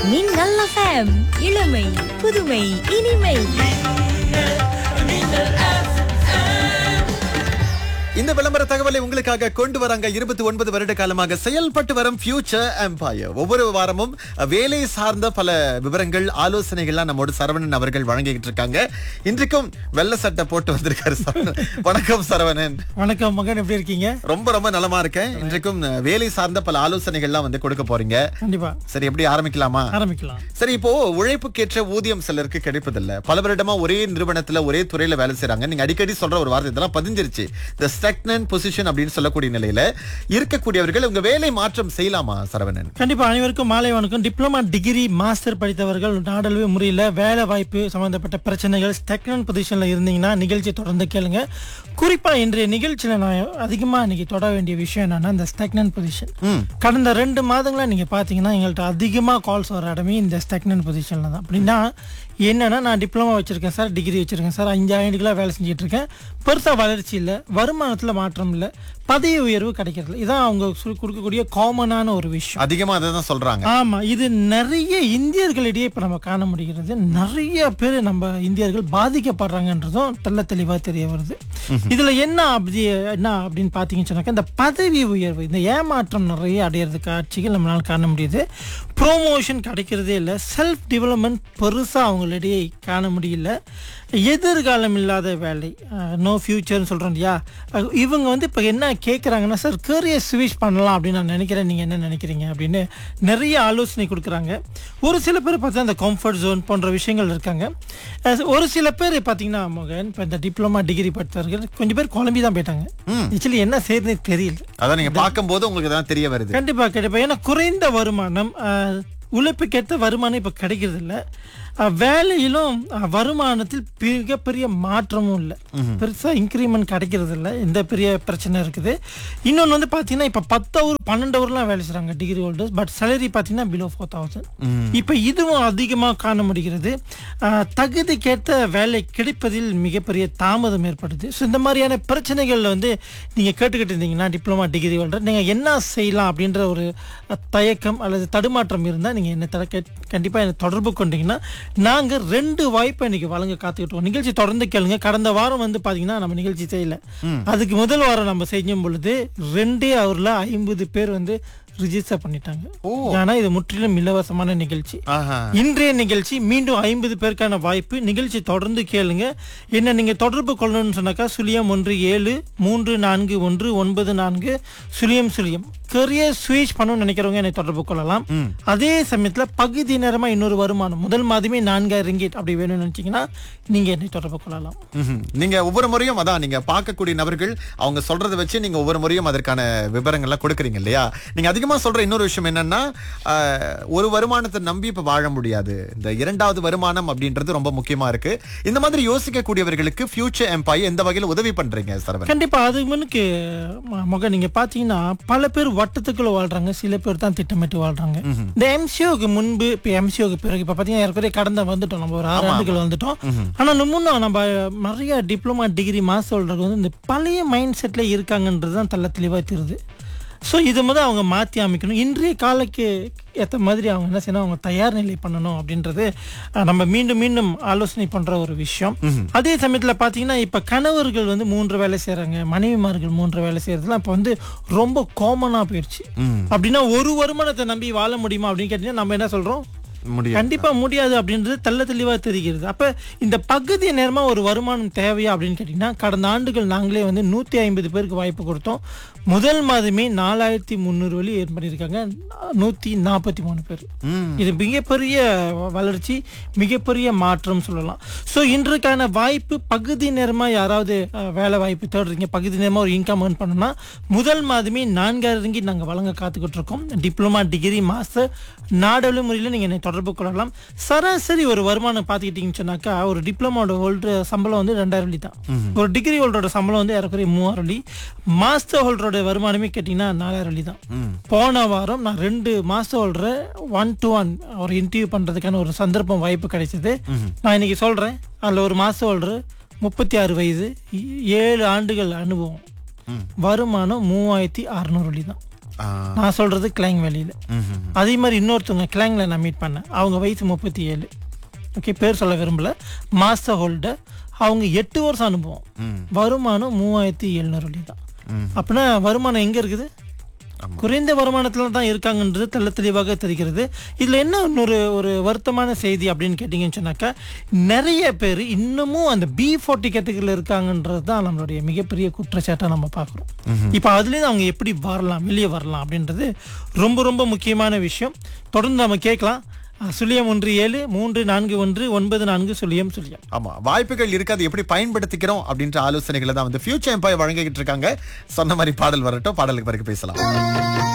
மின்னல் எஃப்எம் இளமை புதுமை இனிமை இந்த விளம்பர தகவலை உங்களுக்காக கொண்டு வராங்க இருபத்தி ஒன்பது வருட காலமாக செயல்பட்டு வரும் ஃபியூச்சர் எம்பையர் ஒவ்வொரு வாரமும் வேலை சார்ந்த பல விவரங்கள் ஆலோசனைகள்லாம் நம்மோடு சரவணன் அவர்கள் வழங்கிட்டு இருக்காங்க இன்றைக்கும் வெள்ள சட்டை போட்டு வந்திருக்காரு சரவணன் வணக்கம் சரவணன் வணக்கம் மகன் எப்படி இருக்கீங்க ரொம்ப ரொம்ப நலமா இருக்கேன் இன்றைக்கும் வேலை சார்ந்த பல ஆலோசனைகள்லாம் வந்து கொடுக்க போறீங்க கண்டிப்பா சரி எப்படி ஆரம்பிக்கலாமா ஆரம்பிக்கலாம் சரி இப்போ உழைப்புக்கேற்ற ஊதியம் சிலருக்கு கிடைப்பதில்ல பல வருடமா ஒரே நிறுவனத்துல ஒரே துறையில வேலை செய்றாங்க நீங்க அடிக்கடி சொல்ற ஒரு வார்த்தை இதெல்லாம் பதிஞ்சிருச்சு இந்த ஸ்டக்னன் பொசிஷன் அப்படின்னு சொல்லக்கூடிய நிலையில இருக்கக்கூடியவர்கள் உங்க வேலை மாற்றம் செய்யலாமா சரவணன் கண்டிப்பா அனைவருக்கும் மாலை வணக்கம் டிப்ளமா டிகிரி மாஸ்டர் படித்தவர்கள் நாடளவே முறையில் வேலை வாய்ப்பு சம்பந்தப்பட்ட பிரச்சனைகள் ஸ்டெக்னன் பொசிஷன்ல இருந்தீங்கன்னா நிகழ்ச்சியை தொடர்ந்து கேளுங்க குறிப்பா இன்றைய நிகழ்ச்சியில நான் அதிகமா இன்னைக்கு தொட வேண்டிய விஷயம் என்னன்னா இந்த ஸ்டெக்னன் பொசிஷன் கடந்த ரெண்டு மாதங்களா நீங்க பாத்தீங்கன்னா எங்கள்கிட்ட அதிகமா கால்ஸ் வர இடமே இந்த ஸ்டெக்னன் பொசிஷன்ல தான் அப்படின்னா என்னன்னா நான் டிப்ளமா வச்சிருக்கேன் சார் டிகிரி வச்சிருக்கேன் சார் அஞ்சு ஆண்டுகளாக வேலை செஞ்சுட்டு இருக்கேன் பெருசா வளர்ச்சி இல்லை வருமானத்துல மாற்றம் இல்லை பதவி உயர்வு கிடைக்கிறது இதான் அவங்க சொல்லி கொடுக்கக்கூடிய காமனான ஒரு விஷயம் அதிகமா அதை தான் சொல்றாங்க ஆமா இது நிறைய இந்தியர்களிடையே இப்ப நம்ம காண முடிகிறது நிறைய பேர் நம்ம இந்தியர்கள் பாதிக்கப்படுறாங்கன்றதும் தெள்ள தெளிவா தெரிய வருது இதுல என்ன அப்படி என்ன அப்படின்னு பாத்தீங்கன்னு சொன்னாக்கா இந்த பதவி உயர்வு இந்த ஏமாற்றம் நிறைய அடையிறது காட்சிகள் நம்மளால காண முடியுது ப்ரோமோஷன் கிடைக்கிறதே இல்லை செல்ஃப் டெவலப்மெண்ட் பெருசா அவங்களிடையே காண முடியல எதிர்காலம் இல்லாத வேலை நோ ஃபியூச்சர்னு சொல்றோம் இல்லையா அஹ் இவங்க வந்து இப்போ என்ன கேட்குறாங்கன்னா சார் கேரியர் ஸ்விட்ச் பண்ணலாம் அப்படின்னு நான் நினைக்கிறேன் நீங்கள் என்ன நினைக்கிறீங்க அப்படின்னு நிறைய ஆலோசனை கொடுக்குறாங்க ஒரு சில பேர் பார்த்தா இந்த கம்ஃபர்ட் ஜோன் போன்ற விஷயங்கள் இருக்காங்க அஹ் ஒரு சில பேர் பார்த்தீங்கன்னா மகன் இப்போ இந்த டிப்ளமா டிகிரி படித்தவர்கள் கொஞ்சம் பேர் குழம்பி தான் போயிட்டாங்க ஆக்சுவலி என்ன செய்யறதுனே தெரியல அதான் நீங்க பார்க்கும்போது உங்களுக்கு தான் தெரிய வருது கண்டிப்பா கண்டிப்பா ஏன்னா குறைந்த வருமானம் அஹ், உழைப்புக்கேற்ற வருமானம் இப்ப கிடைக்கிறது இல்ல அஹ், வேலையிலும் அஹ், வருமானத்தில் மிகப்பெரிய மாற்றமும் இல்லை பெருசா இன்க்ரிமெண்ட் கிடைக்கிறது இல்ல இந்த பெரிய பிரச்சனை இருக்குது இன்னொன்று வந்து பாத்தீங்கன்னா இப்ப பத்து ஹவர் பன்னெண்டு ஹவர்லாம் வேலை செய்றாங்க டிகிரி ஹோல்டர்ஸ் பட் சேலரி பாத்தீங்கன்னா பிலோ ஃபோர் தௌசண்ட் இப்ப இதுவும் அதிகமா காண முடிகிறது அஹ், தகுதிக்கேற்ற வேலை கிடைப்பதில் மிகப்பெரிய தாமதம் ஏற்படுது ஸோ இந்த மாதிரியான பிரச்சனைகள் வந்து நீங்க கேட்டுக்கிட்டு இருந்தீங்கன்னா டிப்ளமா டிகிரி ஹோல்டர் நீங்க என்ன செய்யலாம் அப்படின்ற ஒரு அஹ், தயக்கம் அல்லது தடுமாற்றம் இருந்தா நீங்க என்ன தட கே- கண்டிப்பா என்ன தொடர்பு கொண்டீங்கன்னா நாங்க ரெண்டு வாய்ப்பை இன்னைக்கு வழங்க காத்துக்கிட்டோம் நிகழ்ச்சி தொடர்ந்து கேளுங்க கடந்த வாரம் வந்து பாத்தீங்கன்னா நம்ம நிகழ்ச்சி செய்யல அதுக்கு முதல் வாரம் நம்ம செய்யும் பொழுது ரெண்டே அவர்ல ஐம்பது பேர் வந்து ரிஜிஸ்டர் பண்ணிட்டாங்க ஆனா இது முற்றிலும் இலவசமான நிகழ்ச்சி ஆஹா இன்றைய நிகழ்ச்சி மீண்டும் ஐம்பது பேருக்கான வாய்ப்பு நிகழ்ச்சி தொடர்ந்து கேளுங்க என்ன நீங்க தொடர்பு கொள்ளணும்னு சொன்னாக்கா சுழியம் ஒன்று ஏழு மூன்று நான்கு ஒன்று ஒன்பது நான்கு சுழியம் சுழியம் கரியர் ஸ்விட்ச் பண்ணணும்னு நினைக்கிறவங்க என்னை தொடர்பு கொள்ளலாம் அதே சமயத்துல பகுதி நேரமா இன்னொரு வருமானம் முதல் மாதமே நான்காயிரம் ரிங்கிட் அப்படி வேணும்னு நினைச்சீங்கன்னா நீங்க என்னை தொடர்பு கொள்ளலாம் ம்ஹும். நீங்க ஒவ்வொரு முறையும் அதான் நீங்க பார்க்கக்கூடிய நபர்கள் அவங்க சொல்றதை வச்சு நீங்க ஒவ்வொரு முறையும் அதற்கான விவரங்கள்லாம் கொடுக்குறீங்க இல்லையா நீங்க அதிகமா சொல்ற இன்னொரு விஷயம் என்னன்னா ஆஹ், ஒரு வருமானத்தை நம்பி இப்ப வாழ முடியாது இந்த இரண்டாவது வருமானம் அப்படின்றது ரொம்ப முக்கியமா இருக்கு இந்த மாதிரி யோசிக்கக்கூடியவர்களுக்கு ஃபியூச்சர் எம்பாய் எந்த வகையில் உதவி பண்றீங்க சரவன் கண்டிப்பா அது முன்னுக்கு ம- முக நீங்க பாத்தீங்கன்னா பல பேர் வட்டத்துக்குள்ள வாழ்றாங்க சில பேர் தான் திட்டமிட்டு வாழ்றாங்க இந்த எம்சிஓக்கு முன்பு இப்ப எம்சிஓக்கு பிறகு இப்ப பாத்தீங்கன்னா ஏற்கனவே கடந்த வந்துட்டோம் நம்ம ஒரு ஆறு ஆண்டுகள் வந்துட்டோம் ஆனா இன்னும் நம்ம நிறைய டிப்ளமா டிகிரி மாஸ் ஹோல்டர் வந்து இந்த பழைய மைண்ட் செட்ல இருக்காங்கன்றது தான் தள்ள தெளிவா தெரியுது ஸோ இது முதல் அவங்க மாற்றி அமைக்கணும் இன்றைய காலக்கு ஏற்ற மாதிரி அவங்க என்ன செய்யணும் அவங்க தயார் நிலை பண்ணணும் அப்படின்றது அஹ், நம்ம மீண்டும் மீண்டும் ஆலோசனை பண்ற ஒரு விஷயம் அதே சமயத்தில் பார்த்தீங்கன்னா இப்போ கணவர்கள் வந்து மூன்று வேலை செய்கிறாங்க மனைவிமார்கள் மூன்று வேலை செய்யறதுலாம் இப்போ வந்து ரொம்ப காமனாக போயிடுச்சு அப்படின்னா ஒரு வருமானத்தை நம்பி வாழ முடியுமா அப்படின்னு கேட்டீங்கன்னா நம்ம என்ன சொல்றோம் முடியும் கண்டிப்பா முடியாது அப்படின்றது தெள்ள தெளிவா தெரிகிறது அப்ப இந்த பகுதி நேரமா ஒரு வருமானம் தேவையா அப்படின்னு கேட்டீங்கன்னா கடந்த ஆண்டுகள் நாங்களே வந்து நூத்தி ஐம்பது பேருக்கு வாய்ப்பு கொடுத்தோம் முதல் மாதமே நாலாயிரத்தி முந்நூறு வழி ஏன் பண்ணியிருக்காங்க நூத்தி நாற்பத்தி மூணு பேர் இது மிகப்பெரிய வ- வளர்ச்சி மிகப்பெரிய மாற்றம் சொல்லலாம் ஸோ இன்றைக்கான வாய்ப்பு பகுதி நேரமா யாராவது அஹ், வேலை வாய்ப்பு தேடுறீங்க பகுதி நேரமா ஒரு இன்கம் ஏர்ன் பண்ணணும்னா முதல் மாதமே நான்காயிரம் ரிங்கி நாங்க வழங்க காத்துக்கிட்டு இருக்கோம் டிப்ளமா டிகிரி மாஸ்டர் நாடளவு முறையில் நீங்க என்னை தொடர்பு கொள்ளலாம் சராசரி ஒரு வருமானம் பார்த்துக்கிட்டீங்கன்னு சொன்னாக்கா ஒரு டிப்ளமோட ஹோல்டர் சம்பளம் வந்து ரெண்டாயிரம் வழி தான் ஒரு டிகிரி ஹோல்டரோட சம்பளம் வந்து ஏறக்குறைய மூவாயிரம் வழி மாஸ்டர் ஹோல்டரோட வருமானமே கேட்டிங்கன்னா நாலாயிரம் வழி தான் போன வாரம் நான் ரெண்டு மாஸ்டர் ஹோல்டரை ஒன் டு ஒன் ஒரு இன்டர்வியூ பண்றதுக்கான ஒரு சந்தர்ப்பம் வாய்ப்பு கிடைச்சது நான் இன்னைக்கு சொல்றேன் அதுல ஒரு மாஸ்டர் ஹோல்டர் முப்பத்தி ஆறு வயது ஏழு ஆண்டுகள் அனுபவம் வருமானம் மூவாயிரத்தி அறுநூறு வழி தான் ஆ, நான் சொல்றது கிளாங் வேலியில ம்ஹும். அதே மாதிரி இன்னொருத்தவங்க கிளாங்ல நான் மீட் பண்ணேன் அவங்க வயசு முப்பத்தி ஏழு ஓகே பேர் சொல்ல விரும்பல மாஸ்டர் ஹோல்டர் அவங்க எட்டு வருஷம் அனுபவம் ம். வருமானம் மூவாயிரத்தி எழுநூறு வழி தான் ம். அப்படின்னா வருமானம் எங்க இருக்குது குறைந்த வருமானத்துல தான் இருக்காங்கன்றது தெள்ள தெளிவாக தெரிகிறது இதுல என்ன இன்னொரு ஒரு வருத்தமான செய்தி அப்படின்னு கேட்டீங்கன்னு சொன்னாக்கா நிறைய பேர் இன்னமும் அந்த பி ஃபார்ட்டி கேட்டகரியில் இருக்காங்கன்றது தான் நம்மளுடைய மிகப்பெரிய குற்றச்சாட்டை நம்ம பார்க்குறோம் இப்போ அதுலேருந்து அவங்க எப்படி வரலாம் வெளியே வரலாம் அப்படின்றது ரொம்ப ரொம்ப முக்கியமான விஷயம் தொடர்ந்து நம்ம கேட்கலாம் அஹ், சுழியம் ஒன்று ஏழு மூன்று நான்கு ஒன்று ஒன்பது நான்கு சுழியம் சுழியம் ஆமா வாய்ப்புகள் இருக்கு அதை எப்படி பயன்படுத்திக்கிறோம் அப்படின்ற ஆலோசனைகளை தான் வந்து ஃபியூச்சர் எம்பாய் வழங்கிக்கிட்டு இருக்காங்க சொன்ன மாதிரி பாடல் வரட்டும் பாடலுக்கு பிறகு பேசலாம்